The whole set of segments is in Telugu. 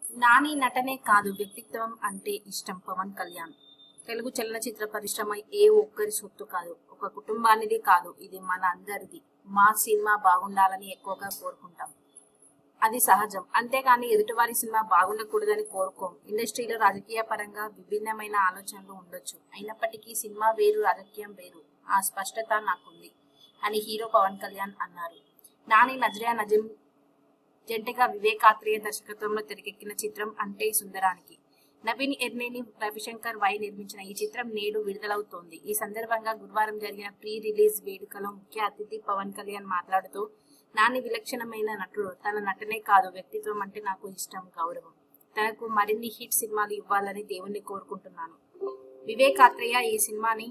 నాని నటనే కాదు వ్యక్తిత్వం అంటే ఇష్టం పవన్ కళ్యాణ్ తెలుగు చలనచిత్ర పరిశ్రమ ఏ ఒక్కరి సొత్తు కాదు ఒక కుటుంబానిది కాదు ఇది మన అందరిది మా సినిమా బాగుండాలని ఎక్కువగా కోరుకుంటాం అది సహజం అంతేగాని ఎదుటివారి సినిమా బాగుండకూడదని కోరుకోం ఇండస్ట్రీలో రాజకీయ పరంగా విభిన్నమైన ఆలోచనలు ఉండొచ్చు అయినప్పటికీ సినిమా వేరు రాజకీయం వేరు ఆ స్పష్టత నాకుంది అని హీరో పవన్ కళ్యాణ్ అన్నారు నాని నజరియా నజీం జంటగా వివేకాత్రేయ దర్శకత్వంలో తెరకెక్కిన చిత్రం అంటే సుందరానికి నవీన్ ఎర్నేని రవిశంకర్ వై నిర్మించిన ఈ చిత్రం నేడు విడుదలవుతోంది ఈ సందర్భంగా గురువారం జరిగిన ప్రీ రిలీజ్ వేడుకలో ముఖ్య అతిథి పవన్ కళ్యాణ్ మాట్లాడుతూ నాని విలక్షణమైన నటుడు తన నటనే కాదు వ్యక్తిత్వం అంటే నాకు ఇష్టం గౌరవం తనకు మరిన్ని హిట్ సినిమాలు ఇవ్వాలని దేవుణ్ణి కోరుకుంటున్నాను వివేకాత్రేయ ఈ సినిమాని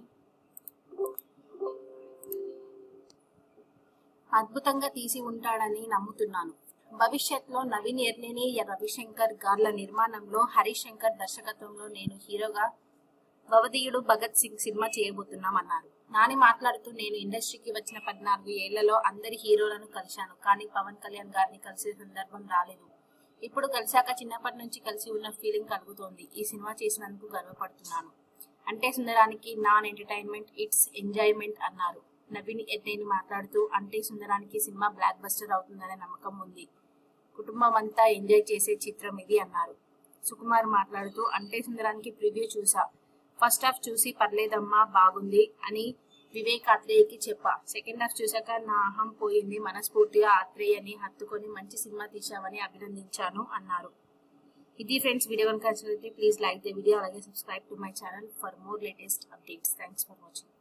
అద్భుతంగా తీసి ఉంటాడని నమ్ముతున్నాను భవిష్యత్తులో నవీన్ ఎర్నేని రవిశంకర్ గార్ల నిర్మాణంలో హరీష్ శంకర్ దర్శకత్వంలో నేను హీరోగా భవదీయుడు భగత్ సింగ్ సినిమా చేయబోతున్నామన్నారు నాని మాట్లాడుతూ నేను ఇండస్ట్రీకి వచ్చిన పద్నాలుగు ఏళ్లలో అందరి హీరోలను కలిశాను కానీ పవన్ కళ్యాణ్ గారిని కలిసే సందర్భం రాలేదు ఇప్పుడు కలిశాక చిన్నప్పటి నుంచి కలిసి ఉన్న ఫీలింగ్ కలుగుతోంది ఈ సినిమా చేసినందుకు గర్వపడుతున్నాను అంటే సుందరానికి నాన్ ఎంటర్టైన్మెంట్ ఇట్స్ ఎంజాయ్మెంట్ అన్నారు నవీన్ ఎర్నేని మాట్లాడుతూ అంటే సుందరానికి సినిమా బ్లాక్ బస్టర్ అవుతుందనే నమ్మకం ఉంది కుటుంబం అంతా ఎంజాయ్ చేసే చిత్రం ఇది అన్నారు సుకుమార్ మాట్లాడుతూ అంటే సుందరానికి ప్రివ్యూ చూసా ఫస్ట్ హాఫ్ చూసి పర్లేదమ్మా బాగుంది అని వివేక్ ఆత్రేయకి చెప్పా సెకండ్ హాఫ్ చూసాక నా అహం పోయింది మనస్ఫూర్తిగా ఆత్రేయని హత్తుకొని మంచి సినిమా తీశావని అభినందించాను అన్నారు ఇది ఫ్రెండ్స్ వీడియో కనుక నచ్చినట్లయితే ప్లీజ్ లైక్ ద వీడియో అలాగే subscribe to my channel for more latest updates thanks for watching